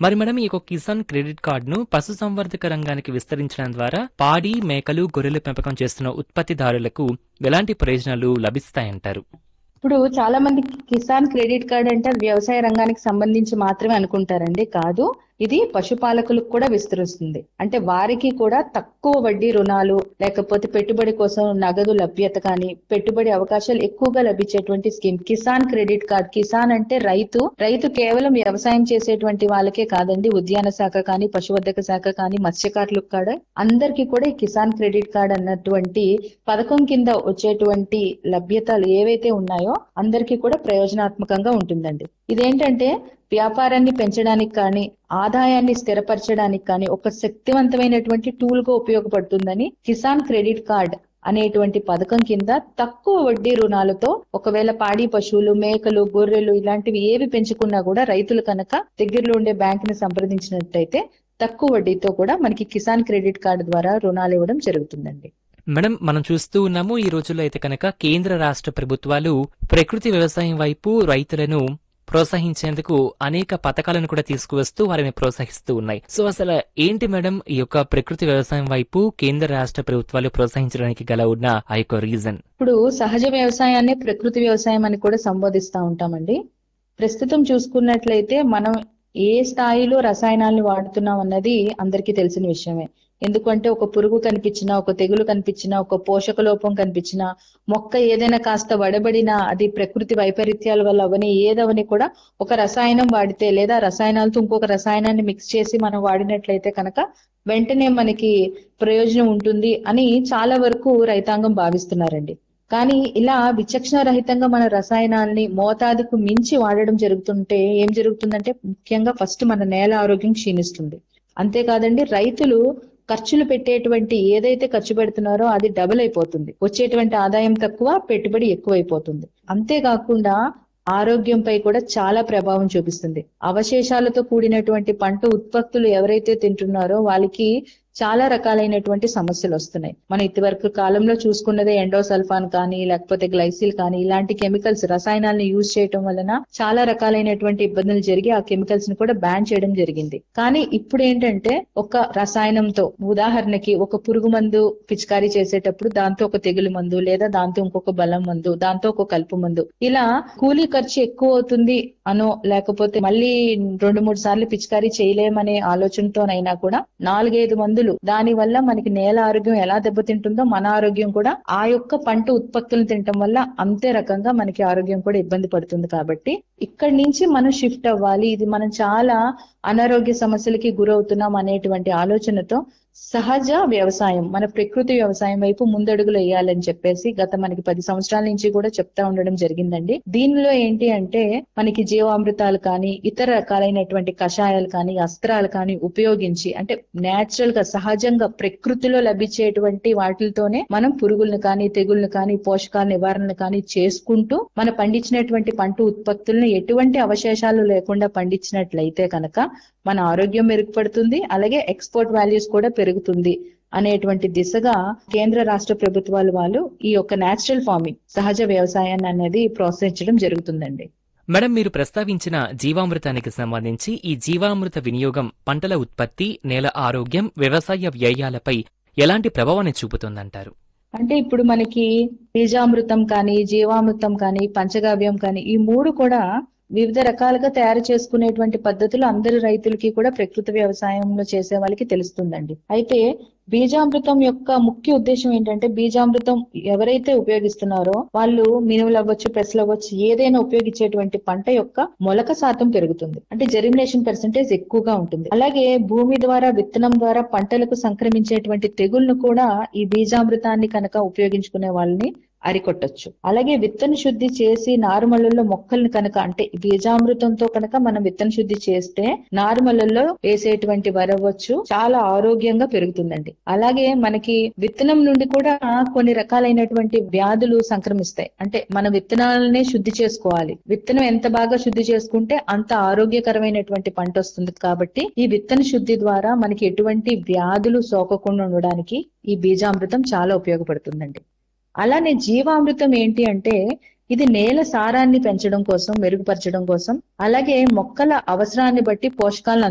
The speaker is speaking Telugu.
మరి మేడం ఈ యొక్క కిసాన్ క్రెడిట్ కార్డును పశుసంవర్ధక రంగానికి విస్తరించడం ద్వారా పాడి మేకలు గొర్రెల పెంపకం చేస్తున్న ఉత్పత్తిదారులకు ఎలాంటి ప్రయోజనాలు లభిస్తాయంటారు ఇప్పుడు చాలా మంది కిసాన్ క్రెడిట్ కార్డ్ అంటే అది వ్యవసాయ రంగానికి సంబంధించి మాత్రమే అనుకుంటారండి కాదు ఇది పశుపాలకులకు కూడా విస్తరిస్తుంది అంటే వారికి కూడా తక్కువ వడ్డీ రుణాలు లేకపోతే పెట్టుబడి కోసం నగదు లభ్యత కానీ పెట్టుబడి అవకాశాలు ఎక్కువగా లభించేటువంటి scheme Kisan credit card Kisan అంటే రైతు రైతు కేవలం వ్యవసాయం చేసేటువంటి వాళ్ళకే కాదండి ఉద్యాన శాఖ కానీ పశువర్ధక శాఖ కానీ మత్స్యకారులకు కూడా అందరికీ కూడా ఈ కిసాన్ క్రెడిట్ కార్డ్ అన్నటువంటి పథకం కింద వచ్చేటువంటి లభ్యతలు ఏవైతే ఉన్నాయో అందరికీ కూడా ప్రయోజనాత్మకంగా ఉంటుందండి ఇదేంటంటే వ్యాపారాన్ని పెంచడానికి కానీ ఆదాయాన్ని స్థిరపరచడానికి కానీ ఒక శక్తివంతమైనటువంటి టూల్ గా ఉపయోగపడుతుందని కిసాన్ క్రెడిట్ కార్డ్ అనేటువంటి పథకం కింద తక్కువ వడ్డీ రుణాలతో ఒకవేళ పాడి పశువులు మేకలు గొర్రెలు ఇలాంటివి ఏవి పెంచుకున్నా కూడా రైతులు కనుక దగ్గరలో ఉండే బ్యాంక్ ని సంప్రదించినట్టయితే తక్కువ వడ్డీతో కూడా మనకి కిసాన్ క్రెడిట్ కార్డు ద్వారా రుణాలు ఇవ్వడం జరుగుతుందండి మేడం మనం చూస్తూ ఉన్నాము ఈ రోజుల్లో అయితే కనుక కేంద్ర రాష్ట్ర ప్రభుత్వాలు ప్రకృతి వ్యవసాయం వైపు రైతులను ప్రోత్సహించేందుకు అనేక పథకాలను కూడా తీసుకువస్తూ వారిని ప్రోత్సహిస్తూ ఉన్నాయి సో అసలు ఏంటి మేడం ఈ యొక్క ప్రకృతి వ్యవసాయం వైపు కేంద్ర రాష్ట్ర ప్రభుత్వాలు ప్రోత్సహించడానికి గల ఉన్న ఆ యొక్క రీజన్ ఇప్పుడు సహజ వ్యవసాయాన్ని ప్రకృతి వ్యవసాయం అని కూడా సంబోధిస్తా ఉంటామండి ప్రస్తుతం చూసుకున్నట్లయితే మనం ఏ స్థాయిలో రసాయనాలను వాడుతున్నాం అన్నది అందరికీ తెలిసిన విషయమే ఎందుకంటే ఒక పురుగు కనిపించినా ఒక తెగులు కనిపించినా ఒక పోషక లోపం కనిపించినా మొక్క ఏదైనా కాస్త వడబడినా అది ప్రకృతి వైపరీత్యాల వల్ల అవని ఏదవని కూడా ఒక రసాయనం వాడితే లేదా రసాయనాలతో ఇంకొక రసాయనాన్ని మిక్స్ చేసి మనం వాడినట్లయితే కనుక వెంటనే మనకి ప్రయోజనం ఉంటుంది అని చాలా వరకు రైతాంగం భావిస్తున్నారండి కానీ ఇలా విచక్షణ రహితంగా మన రసాయనాల్ని మోతాదుకు మించి వాడడం జరుగుతుంటే ఏం జరుగుతుందంటే ముఖ్యంగా ఫస్ట్ మన నేల ఆరోగ్యం క్షీణిస్తుంది అంతేకాదండి రైతులు ఖర్చులు పెట్టేటువంటి ఏదైతే ఖర్చు పెడుతున్నారో అది డబుల్ అయిపోతుంది వచ్చేటువంటి ఆదాయం తక్కువ పెట్టుబడి ఎక్కువైపోతుంది అంతేకాకుండా ఆరోగ్యంపై కూడా చాలా ప్రభావం చూపిస్తుంది అవశేషాలతో కూడినటువంటి పంట ఉత్పత్తులు ఎవరైతే తింటున్నారో వాళ్ళకి చాలా రకాలైనటువంటి సమస్యలు వస్తున్నాయి మన ఇదివరకు కాలంలో చూసుకున్నదే ఎండోసల్ఫాన్ కానీ లేకపోతే గ్లైసిల్ కానీ ఇలాంటి కెమికల్స్ రసాయనాలను యూజ్ చేయటం వలన చాలా రకాలైనటువంటి ఇబ్బందులు జరిగి ఆ కెమికల్స్ ని కూడా బ్యాన్ చేయడం జరిగింది కానీ ఇప్పుడు ఏంటంటే ఒక రసాయనంతో ఉదాహరణకి ఒక పురుగు మందు పిచికారీ చేసేటప్పుడు దాంతో ఒక తెగులు మందు లేదా దాంతో ఇంకొక బలం మందు దాంతో ఒక కలుపు మందు ఇలా కూలీ ఖర్చు ఎక్కువ అవుతుంది అనో లేకపోతే మళ్ళీ రెండు మూడు సార్లు పిచికారీ చేయలేమనే ఆలోచనతోనైనా కూడా నాలుగైదు మందులు దాని వల్ల మనకి నేల ఆరోగ్యం ఎలా దెబ్బతింటుందో మన ఆరోగ్యం కూడా ఆ యొక్క పంట ఉత్పత్తులను తినటం వల్ల అంతే రకంగా మనకి ఆరోగ్యం కూడా ఇబ్బంది పడుతుంది కాబట్టి ఇక్కడి నుంచి మనం షిఫ్ట్ అవ్వాలి ఇది మనం చాలా అనారోగ్య సమస్యలకి గురవుతున్నాం అనేటువంటి ఆలోచనతో సహజ వ్యవసాయం మన ప్రకృతి వ్యవసాయం వైపు ముందడుగులు వేయాలని చెప్పేసి గత మనకి పది సంవత్సరాల నుంచి కూడా చెప్తా ఉండడం జరిగిందండి దీనిలో ఏంటి అంటే మనకి జీవామృతాలు కానీ ఇతర రకాలైనటువంటి కషాయాలు కానీ అస్త్రాలు కానీ ఉపయోగించి అంటే నేచురల్ గా సహజంగా ప్రకృతిలో లభించేటువంటి వాటితోనే మనం పురుగులను కానీ తెగుళ్ళను కానీ పోషకాల నివారణలు కానీ చేసుకుంటూ మన పండించినటువంటి పంట ఉత్పత్తులను ఎటువంటి అవశేషాలు లేకుండా పండించినట్లయితే కనుక మన ఆరోగ్యం మెరుగుపడుతుంది అలాగే ఎక్స్పోర్ట్ వాల్యూస్ కూడా పెరుగుతుంది అనేటువంటి దిశగా కేంద్ర రాష్ట్ర ప్రభుత్వాలు వాళ్ళు ఈ యొక్క నేచురల్ ఫార్మింగ్ సహజ వ్యవసాయాన్ని అనేది ప్రోత్సహించడం జరుగుతుందండి మేడం మీరు ప్రస్తావించిన జీవామృతానికి సంబంధించి ఈ జీవామృత వినియోగం పంటల ఉత్పత్తి నేల ఆరోగ్యం వ్యవసాయ వ్యయాలపై ఎలాంటి ప్రభావాన్ని చూపుతుందంటారు అంటే ఇప్పుడు మనకి బీజామృతం కానీ జీవామృతం కానీ పంచగవ్యం కానీ ఈ మూడు కూడా వివిధ రకాలుగా తయారు చేసుకునేటువంటి పద్ధతులు అందరి రైతులకి కూడా ప్రకృతి వ్యవసాయంలో చేసే వాళ్ళకి తెలుస్తుందండి అయితే బీజామృతం యొక్క ముఖ్య ఉద్దేశం ఏంటంటే బీజామృతం ఎవరైతే ఉపయోగిస్తున్నారో వాళ్ళు మినుములు అవ్వచ్చు పెసలు అవ్వచ్చు ఏదైనా ఉపయోగించేటువంటి పంట యొక్క మొలక శాతం పెరుగుతుంది అంటే జెర్మినేషన్ పర్సెంటేజ్ ఎక్కువగా ఉంటుంది అలాగే భూమి ద్వారా విత్తనం ద్వారా పంటలకు సంక్రమించేటువంటి తెగుళ్లను కూడా ఈ బీజామృతాన్ని కనుక ఉపయోగించుకునే వాళ్ళని అరికొట్టొచ్చు అలాగే విత్తన శుద్ధి చేసి నారుమళ్ళల్లో మొక్కల్ని కనుక అంటే బీజామృతంతో కనుక మనం విత్తన శుద్ధి చేస్తే నారుమళ్ళల్లో వేసేటువంటి వరవచ్చు చాలా ఆరోగ్యంగా పెరుగుతుందండి అలాగే మనకి విత్తనం నుండి కూడా కొన్ని రకాలైనటువంటి వ్యాధులు సంక్రమిస్తాయి అంటే మన విత్తనాలనే శుద్ధి చేసుకోవాలి విత్తనం ఎంత బాగా శుద్ధి చేసుకుంటే అంత ఆరోగ్యకరమైనటువంటి పంట వస్తుంది కాబట్టి ఈ విత్తన శుద్ధి ద్వారా మనకి ఎటువంటి వ్యాధులు సోకకుండా ఉండడానికి ఈ బీజామృతం చాలా ఉపయోగపడుతుందండి అలానే జీవామృతం ఏంటి అంటే ఇది నేల సారాన్ని పెంచడం కోసం మెరుగుపరచడం కోసం అలాగే మొక్కల అవసరాన్ని బట్టి పోషకాలను